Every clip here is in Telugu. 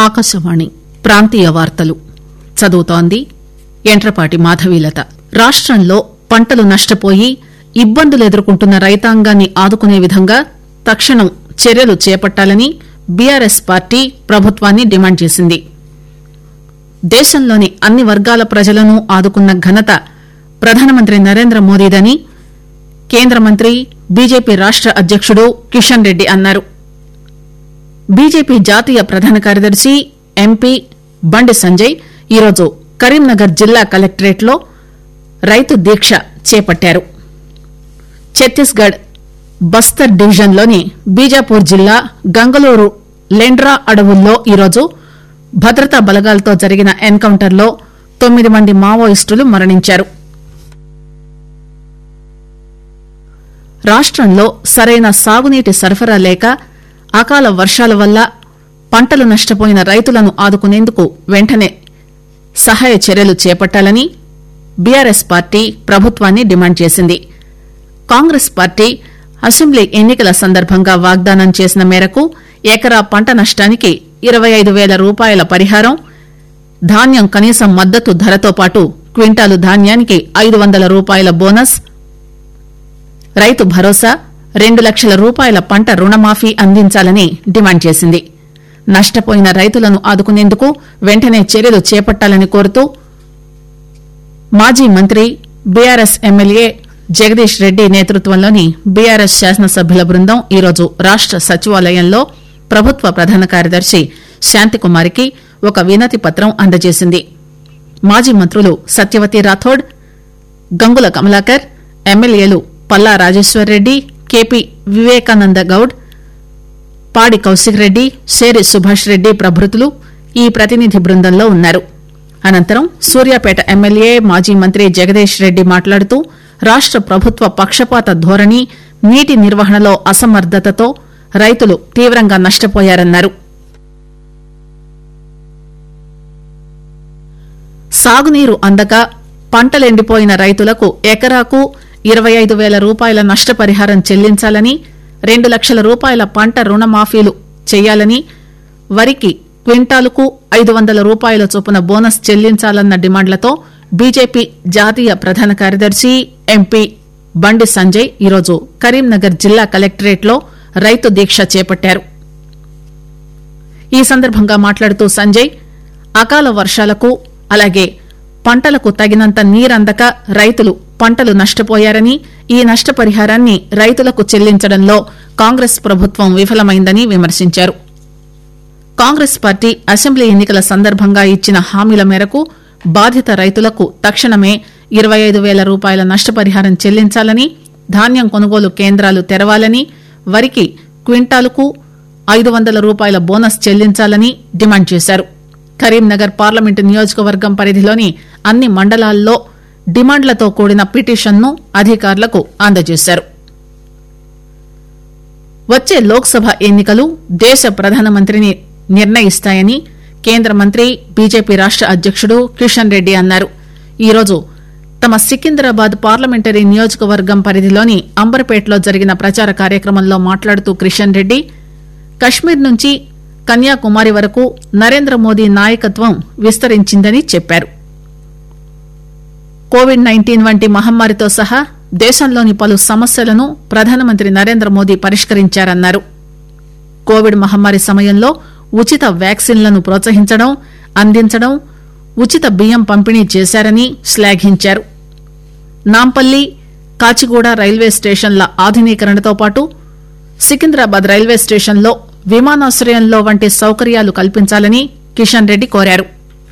ఆకాశవాణి ప్రాంతీయ వార్తలు చదువుతోంది ఎంట్రపాటి మాధవీలత రాష్టంలో పంటలు నష్టపోయి ఇబ్బందులు ఎదుర్కొంటున్న రైతాంగాన్ని ఆదుకునే విధంగా తక్షణం చర్యలు చేపట్టాలని బీఆర్ఎస్ పార్టీ ప్రభుత్వాన్ని డిమాండ్ చేసింది దేశంలోని అన్ని వర్గాల ప్రజలను ఆదుకున్న ఘనత ప్రధానమంత్రి నరేంద్ర మోదీదని కేంద్ర మంత్రి బీజేపీ రాష్ట అధ్యకుడు కిషన్ రెడ్డి అన్నారు బీజేపీ జాతీయ ప్రధాన కార్యదర్శి ఎంపీ బండి సంజయ్ ఈరోజు కరీంనగర్ జిల్లా కలెక్టరేట్ లో రైతు దీక్ష చేపట్టారు ఛత్తీస్గఢ్ బస్తర్ డివిజన్లోని బీజాపూర్ జిల్లా గంగలూరు లెండ్రా అడవుల్లో ఈరోజు భద్రతా బలగాలతో జరిగిన ఎన్కౌంటర్లో తొమ్మిది మంది మావోయిస్టులు మరణించారు రాష్టంలో సరైన సాగునీటి సరఫరా లేక అకాల వర్షాల వల్ల పంటలు నష్టపోయిన రైతులను ఆదుకునేందుకు వెంటనే సహాయ చర్యలు చేపట్టాలని బీఆర్ఎస్ పార్టీ ప్రభుత్వాన్ని డిమాండ్ చేసింది కాంగ్రెస్ పార్టీ అసెంబ్లీ ఎన్నికల సందర్భంగా వాగ్దానం చేసిన మేరకు ఎకరా పంట నష్టానికి ఇరవై ఐదు పేల రూపాయల పరిహారం ధాన్యం కనీస మద్దతు ధరతో పాటు క్వింటాలు ధాన్యానికి ఐదు వందల రూపాయల బోనస్ రైతు భరోసా రెండు లక్షల రూపాయల పంట రుణమాఫీ అందించాలని డిమాండ్ చేసింది నష్టపోయిన రైతులను ఆదుకునేందుకు వెంటనే చర్యలు చేపట్టాలని కోరుతూ మాజీ మంత్రి బీఆర్ఎస్ ఎమ్మెల్యే జగదీష్ రెడ్డి నేతృత్వంలోని బీఆర్ఎస్ శాసనసభ్యుల బృందం ఈరోజు రాష్ట సచివాలయంలో ప్రభుత్వ ప్రధాన కార్యదర్శి శాంతికుమారికి ఒక వినతి పత్రం అందజేసింది మాజీ మంత్రులు సత్యవతి రాథోడ్ గంగుల కమలాకర్ ఎమ్మెల్యేలు పల్లా రాజేశ్వరరెడ్డి కేపీ వివేకానంద గౌడ్ పాడి కౌశిక్ రెడ్డి శేరి సుభాష్ రెడ్డి ప్రభృతులు ఈ ప్రతినిధి బృందంలో ఉన్నారు అనంతరం సూర్యాపేట ఎమ్మెల్యే మాజీ మంత్రి జగదీష్ రెడ్డి మాట్లాడుతూ రాష్ట ప్రభుత్వ పక్షపాత ధోరణి నీటి నిర్వహణలో అసమర్థతతో రైతులు తీవ్రంగా నష్టపోయారన్నారు సాగునీరు అందక పంటలెండిపోయిన రైతులకు ఎకరాకు ఇరవై ఐదు పేల రూపాయల నష్టపరిహారం చెల్లించాలని రెండు లక్షల రూపాయల పంట రుణమాఫీలు చేయాలని వరికి క్వింటాలుకు ఐదు వందల రూపాయల చొప్పున బోనస్ చెల్లించాలన్న డిమాండ్లతో బీజేపీ జాతీయ ప్రధాన కార్యదర్శి ఎంపీ బండి సంజయ్ ఈరోజు కరీంనగర్ జిల్లా కలెక్టరేట్ లో రైతు దీక్ష చేపట్టారు ఈ సందర్భంగా మాట్లాడుతూ సంజయ్ అకాల వర్షాలకు అలాగే పంటలకు తగినంత నీరందక రైతులు పంటలు నష్టపోయారని ఈ నష్టపరిహారాన్ని రైతులకు చెల్లించడంలో కాంగ్రెస్ ప్రభుత్వం విఫలమైందని విమర్శించారు కాంగ్రెస్ పార్టీ అసెంబ్లీ ఎన్నికల సందర్భంగా ఇచ్చిన హామీల మేరకు బాధిత రైతులకు తక్షణమే ఇరవై ఐదు పేల రూపాయల నష్టపరిహారం చెల్లించాలని ధాన్యం కొనుగోలు కేంద్రాలు తెరవాలని వరికి క్వింటాలుకు ఐదు వందల రూపాయల బోనస్ చెల్లించాలని డిమాండ్ చేశారు కరీంనగర్ పార్లమెంటు నియోజకవర్గం పరిధిలోని అన్ని మండలాల్లో డిమాండ్లతో కూడిన పిటిషన్ను అధికారులకు అందజేశారు వచ్చే లోక్సభ ఎన్నికలు దేశ ప్రధానమంత్రిని నిర్ణయిస్తాయని కేంద్ర మంత్రి బీజేపీ రాష్ట అధ్యకుడు కిషన్ రెడ్డి అన్నారు ఈరోజు తమ సికింద్రాబాద్ పార్లమెంటరీ నియోజకవర్గం పరిధిలోని అంబర్పేటలో జరిగిన ప్రచార కార్యక్రమంలో మాట్లాడుతూ కిషన్ రెడ్డి కశ్మీర్ నుంచి కన్యాకుమారి వరకు నరేంద్ర మోదీ నాయకత్వం విస్తరించిందని చెప్పారు కోవిడ్ నైన్టీన్ వంటి మహమ్మారితో సహా దేశంలోని పలు సమస్యలను ప్రధానమంత్రి నరేంద్ర మోదీ పరిష్కరించారన్నారు కోవిడ్ మహమ్మారి సమయంలో ఉచిత వ్యాక్సిన్లను ప్రోత్సహించడం అందించడం ఉచిత బియ్యం పంపిణీ చేశారని శ్లాఘించారు నాంపల్లి కాచిగూడ రైల్వే స్టేషన్ల ఆధునీకరణతో పాటు సికింద్రాబాద్ రైల్వే స్టేషన్లో విమానాశ్రయంలో వంటి సౌకర్యాలు కల్పించాలని కిషన్ రెడ్డి కోరారు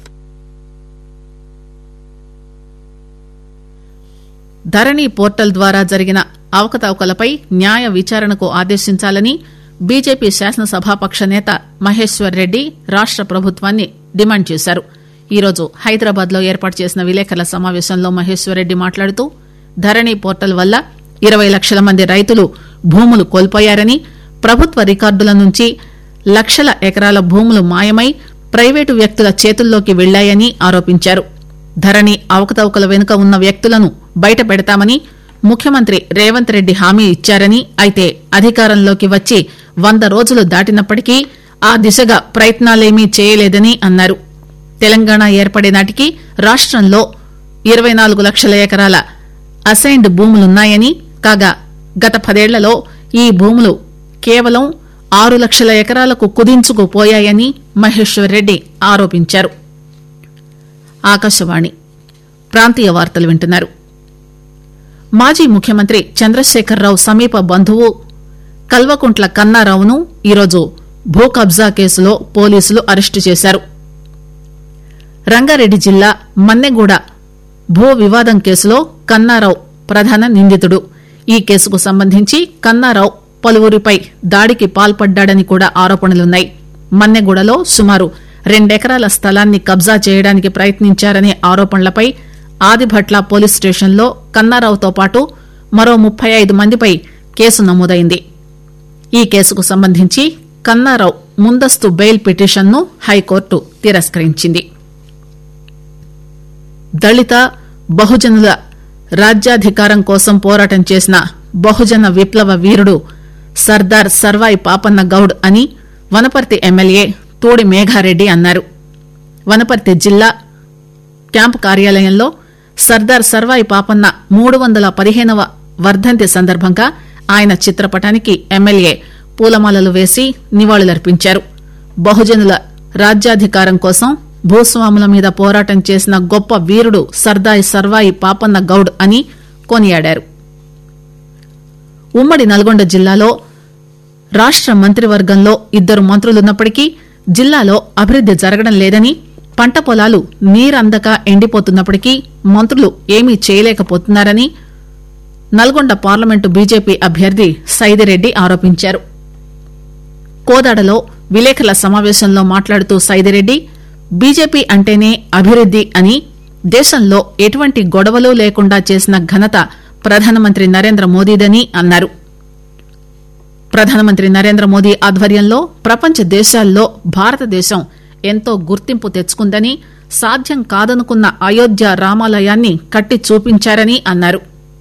ధరణి పోర్టల్ ద్వారా జరిగిన అవకతవకలపై న్యాయ విచారణకు ఆదేశించాలని బీజేపీ శాసనసభాపక్ష నేత మహేశ్వర్ రెడ్డి రాష్ట ప్రభుత్వాన్ని డిమాండ్ చేశారు ఈరోజు హైదరాబాద్ లో ఏర్పాటు చేసిన విలేకరుల సమావేశంలో మహేశ్వర్ రెడ్డి మాట్లాడుతూ ధరణి పోర్టల్ వల్ల ఇరవై లక్షల మంది రైతులు భూములు కోల్పోయారని ప్రభుత్వ రికార్డుల నుంచి లక్షల ఎకరాల భూములు మాయమై ప్రైవేటు వ్యక్తుల చేతుల్లోకి వెళ్లాయని ఆరోపించారు ధరణి అవకతవకల వెనుక ఉన్న వ్యక్తులను బయట పెడతామని ముఖ్యమంత్రి రేవంత్ రెడ్డి హామీ ఇచ్చారని అయితే అధికారంలోకి వచ్చి వంద రోజులు దాటినప్పటికీ ఆ దిశగా ప్రయత్నాలేమీ చేయలేదని అన్నారు తెలంగాణ ఏర్పడే నాటికి రాష్టంలో ఇరవై నాలుగు లక్షల ఎకరాల అసైన్డ్ భూములున్నాయని కాగా గత పదేళ్లలో ఈ భూములు కేవలం ఆరు లక్షల ఎకరాలకు కుదించుకుపోయాయని మహేశ్వర్ రెడ్డి ఆరోపించారు ఆకాశవాణి ప్రాంతీయ వార్తలు వింటున్నారు మాజీ ముఖ్యమంత్రి చంద్రశేఖరరావు సమీప బంధువు కల్వకుంట్ల కన్నారావును ఈరోజు భూ కబ్జా కేసులో పోలీసులు అరెస్టు చేశారు రంగారెడ్డి జిల్లా మన్నెగూడ భూ వివాదం కేసులో కన్నారావు ప్రధాన నిందితుడు ఈ కేసుకు సంబంధించి కన్నారావు పలువురిపై దాడికి పాల్పడ్డాడని కూడా ఆరోపణలున్నాయి మన్నెగూడలో సుమారు రెండెకరాల స్థలాన్ని కబ్జా చేయడానికి ప్రయత్నించారనే ఆరోపణలపై ఆదిభట్ల పోలీస్ స్టేషన్లో కన్నారావుతో పాటు మరో ముప్పై ఐదు మందిపై కేసు నమోదైంది ఈ కేసుకు సంబంధించి కన్నారావు ముందస్తు బెయిల్ పిటిషన్ను హైకోర్టు తిరస్కరించింది దళిత బహుజనుల రాజ్యాధికారం కోసం పోరాటం చేసిన బహుజన విప్లవ వీరుడు సర్దార్ సర్వాయి పాపన్న గౌడ్ అని వనపర్తి ఎమ్మెల్యే తోడి మేఘారెడ్డి అన్నారు వనపర్తి జిల్లా క్యాంపు కార్యాలయంలో సర్దార్ సర్వాయి పాపన్న మూడు వందల పదిహేనవ వర్ధంతి సందర్భంగా ఆయన చిత్రపటానికి ఎమ్మెల్యే పూలమాలలు వేసి నివాళులర్పించారు బహుజనుల రాజ్యాధికారం కోసం భూస్వాముల మీద పోరాటం చేసిన గొప్ప వీరుడు సర్దాయి సర్వాయి పాపన్న గౌడ్ అని కొనియాడారు ఉమ్మడి నల్గొండ జిల్లాలో రాష్ట మంత్రివర్గంలో ఇద్దరు మంత్రులున్నప్పటికీ జిల్లాలో అభివృద్ది జరగడం లేదని పంట పొలాలు నీరందక ఎండిపోతున్నప్పటికీ మంత్రులు ఏమీ చేయలేకపోతున్నారని నల్గొండ పార్లమెంటు బీజేపీ అభ్యర్థి సైదిరెడ్డి ఆరోపించారు కోదాడలో విలేకరుల సమావేశంలో మాట్లాడుతూ సైదిరెడ్డి బీజేపీ అంటేనే అభివృద్ది అని దేశంలో ఎటువంటి గొడవలు లేకుండా చేసిన ఘనత ప్రధానమంత్రి నరేంద్ర మోదీదని అన్నారు ప్రధానమంత్రి నరేంద్ర మోదీ ఆధ్వర్యంలో ప్రపంచ దేశాల్లో భారతదేశం ఎంతో గుర్తింపు తెచ్చుకుందని సాధ్యం కాదనుకున్న అయోధ్య రామాలయాన్ని కట్టి చూపించారని అన్నారు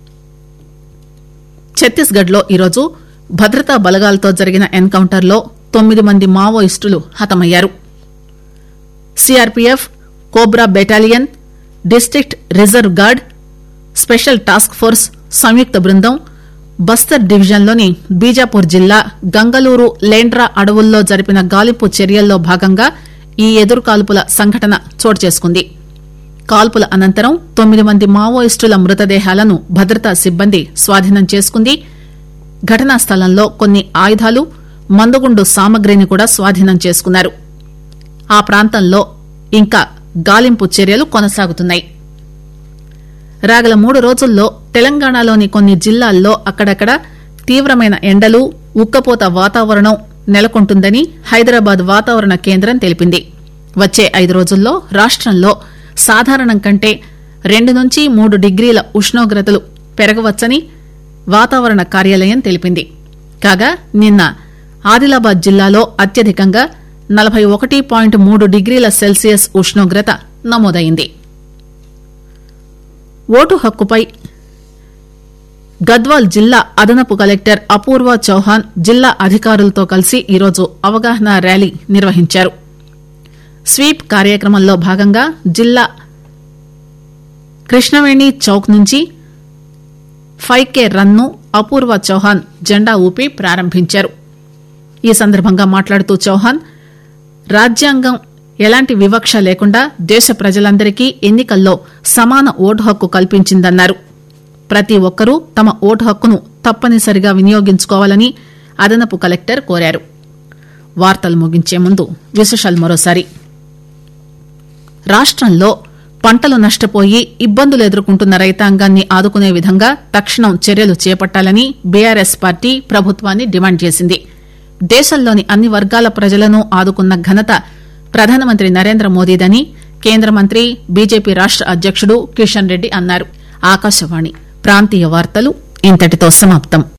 ఛత్తీస్గఢ్ లో ఈరోజు భద్రతా బలగాలతో జరిగిన ఎన్కౌంటర్లో తొమ్మిది మంది మావోయిస్టులు హతమయ్యారు CRPF COBRA battalion district reserve guard special task force సంయుక్త బృందం బస్తర్ డివిజన్లోని బీజాపూర్ జిల్లా గంగలూరు లేండ్రా అడవుల్లో జరిపిన గాలింపు చర్యల్లో భాగంగా ఈ ఎదురుకాల్పుల సంఘటన చోటు చేసుకుంది కాల్పుల అనంతరం తొమ్మిది మంది మావోయిస్టుల మృతదేహాలను భద్రతా సిబ్బంది స్వాధీనం చేసుకుంది ఘటనా స్థలంలో కొన్ని ఆయుధాలు మందుగుండు సామగ్రిని కూడా స్వాధీనం చేసుకున్నారు ఆ ప్రాంతంలో ఇంకా గాలింపు చర్యలు కొనసాగుతున్నాయి రాగల మూడు రోజుల్లో తెలంగాణలోని కొన్ని జిల్లాల్లో అక్కడక్కడ తీవ్రమైన ఎండలు ఉక్కపోత వాతావరణం నెలకొంటుందని హైదరాబాద్ వాతావరణ కేంద్రం తెలిపింది వచ్చే ఐదు రోజుల్లో రాష్టంలో సాధారణం కంటే రెండు నుంచి మూడు డిగ్రీల ఉష్ణోగ్రతలు పెరగవచ్చని వాతావరణ కార్యాలయం తెలిపింది కాగా నిన్న ఆదిలాబాద్ జిల్లాలో అత్యధికంగా నలభై ఒకటి పాయింట్ మూడు డిగ్రీల సెల్సియస్ ఉష్ణోగ్రత నమోదైంది ఓటు హక్కుపై గద్వాల్ జిల్లా అదనపు కలెక్టర్ అపూర్వ చౌహాన్ జిల్లా అధికారులతో కలిసి ఈరోజు అవగాహన ర్యాలీ నిర్వహించారు స్వీప్ కార్యక్రమంలో భాగంగా జిల్లా కృష్ణవేణి చౌక్ నుంచి five K run Apoorva Chauhan జెండా ఊపి ప్రారంభించారు ఈ సందర్భంగా మాట్లాడుతూ చౌహాన్ రాజ్యాంగం ఎలాంటి వివక్ష లేకుండా దేశ ప్రజలందరికీ ఎన్నికల్లో సమాన ఓటు హక్కు కల్పించిందన్నారు ప్రతి ఒక్కరూ తమ ఓటు హక్కును తప్పనిసరిగా వినియోగించుకోవాలని అదనపు కలెక్టర్ కోరారు వార్తలు ముగించే ముందు విశేషాలు మరోసారి రాష్టంలో పంటలు నష్టపోయి ఇబ్బందులు ఎదుర్కొంటున్న రైతాంగాన్ని ఆదుకునే విధంగా తక్షణం చర్యలు చేపట్టాలని బీఆర్ఎస్ పార్టీ ప్రభుత్వాన్ని డిమాండ్ చేసింది దేశంలోని అన్ని వర్గాల ప్రజలను ఆదుకున్న ఘనత ప్రధానమంత్రి నరేంద్ర మోదీదని కేంద్ర మంత్రి బీజేపీ రాష్ట అధ్యకుడు కిషన్ రెడ్డి అన్నారు ఆకాశవాణి ప్రాంతీయ వార్తలు ఇంతటితో సమాప్తం